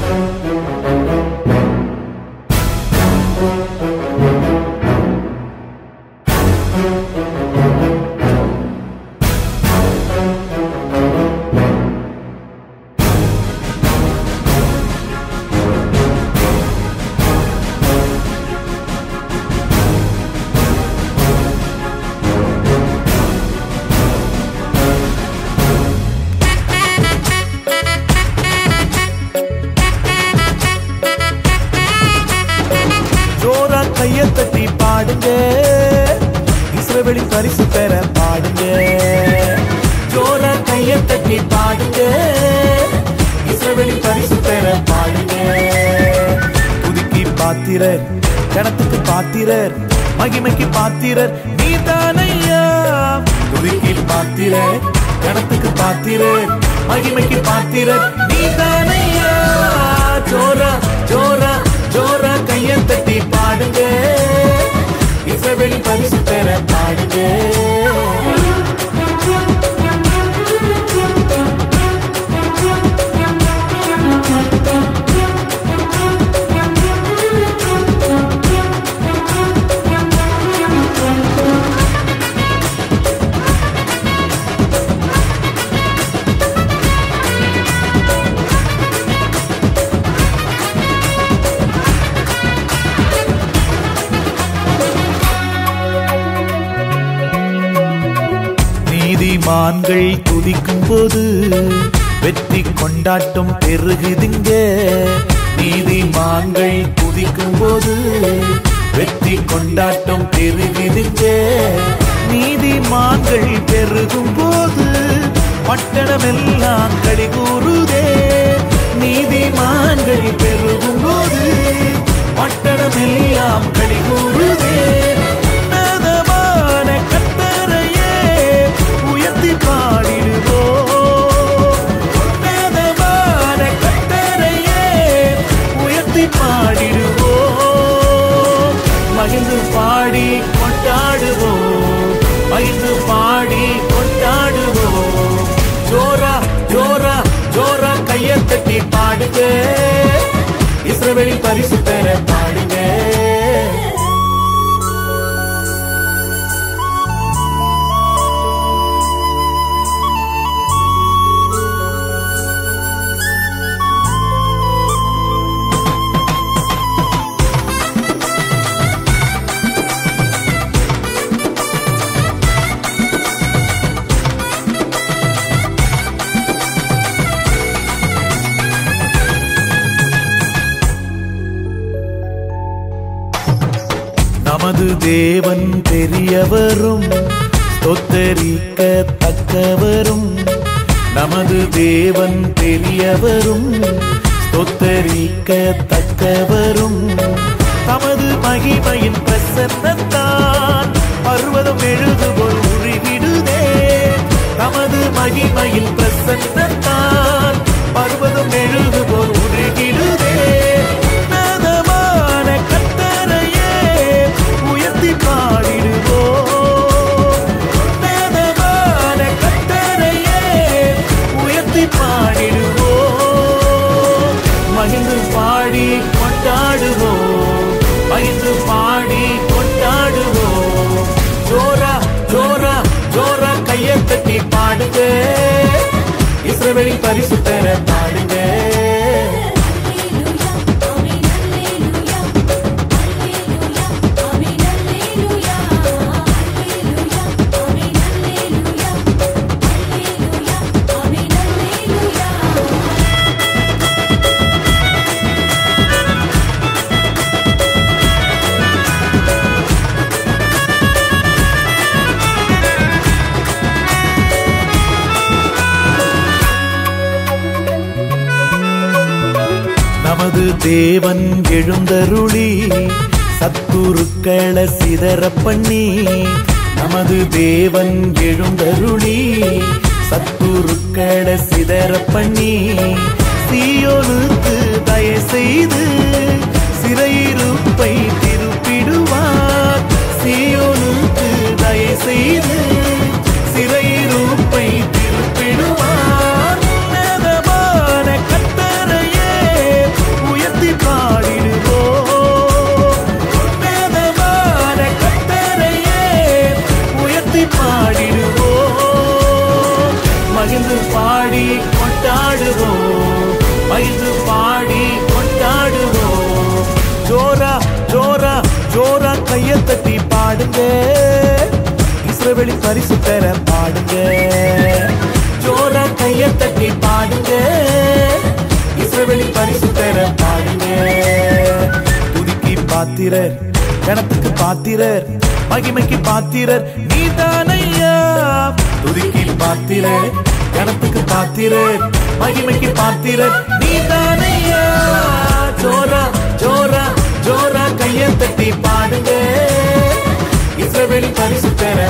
ஜோரா கைய தட்டி பாடுங்க இஸ்ரவேலின் பரிசு பெற பாடுங்க ஜோரா கைய தட்டி பாடுங்க இஸ்ரவேலின் பரிசு பெற பாடுங்க புதுக்கி பாத்திரர் கணத்துக்கு பாத்திரர் மகிமைக்கு பாத்திரர் நீ தானையா புதுக்கி பாத்திரர் கணத்துக்கு பாத்திரர் மகிமைக்கு பாத்திரர் நீ தானையா ஜோரா ஜோரா ஜோரா கைய தட்டி பாடுங்க இசைவெளி பரிசு பெற பாடுங்க நீதிமான்கள் துதிக்கும் போது வெற்றி கொண்டாட்டம் பெருகுதுங்க நீதிமான்கள் துதிக்கும் போது வெற்றி கொண்டாட்டம் பெருகுதுங்க நீதிமான்கள் பெருகும் போது பட்டணமெல்லாம் களி கூறுதே நீதிமான்கள் பெருகும் போது பட்டணமெல்லாம் களி கூறுதே உன்னதமான கர்த்தரையே உயர்த்தி பாடிடுவோம் உன்னதமான கர்த்தரையே உயர்த்தி பாடிடுவோம் மகிழ்ந்து பாடி கொண்டாடுவோம் மகிழ்ந்து பாடி கொண்டாடுவோம் ஜோரா ஜோரா ஜோரா கையை தட்டி பாடுங்க இஸ்ரவேலின் பரிசு பெற பாடுங்க நமது தேவன் பெரியவரும் ஸ்தோத்தரிக்க தக்கவரும் நமது தேவன் பெரியவரும் ஸ்தோத்தரிக்க தக்கவரும் தமது மகிமையின் பிரசன்னத்தான் பர்வதம் எழுதுபோல் உருகிடுதே தமது மகிமையின் பிரசன்னத்தான் பர்வதம் எழுதுபோல் உருகிடுதே உன்னதமான கர்த்தரையே உயர்த்தி பாடிடுவோம் உன்னதமான கர்த்தரையே உயர்த்தி பாடிடுவோம் மகிழ்ந்து பாடி கொண்டாடுவோம் மகிழ்ந்து பாடி கொண்டாடுவோம் ஜோரா ஜோரா ஜோரா கையை தட்டி பாடுங்க இஸ்ரவேலின் பரிசு பெற பாடுங்க நமது தேவன் எழுந்தருளி சத்துருக்களை சிதற பண்ணி நமது தேவன் எழுந்தருளி சத்துருக்களை சிதற பண்ணி சீயோனுக்கு தயவு செய்து சிறையிருப்பை திருப்பிடுவார் சீயோனுக்கு தயவு செய்து சிறையிருப்பை திருப்பிடுவார் உன்னதமான கர்த்தரையே மகிழ்ந்து பாடி கொண்டாடுவோம் ஜோரா ஜோரா ஜோரா கைய தட்டி பாடுங்க இஸ்ரவேலி பரிசு பெற பாடுங்க ஜோரா கைய தட்டி பாடுங்க இஸ்ரவேலி பரிசு பெற பாடுங்க துதிக்கு பாத்திரர் கணத்துக்கு பாத்திரர் மகிமைக்கு பாத்திரர் நீதானையா துதிக்கு பாத்திரர் கணத்துக்கு பாத்திரர் மகிமைக்கு பாத்திரர் நீதானையா ஜோரா ஜோரா ஜோரா கைய தட்டி பாடுங்க இஸ்ரவேலி பரிசு பெற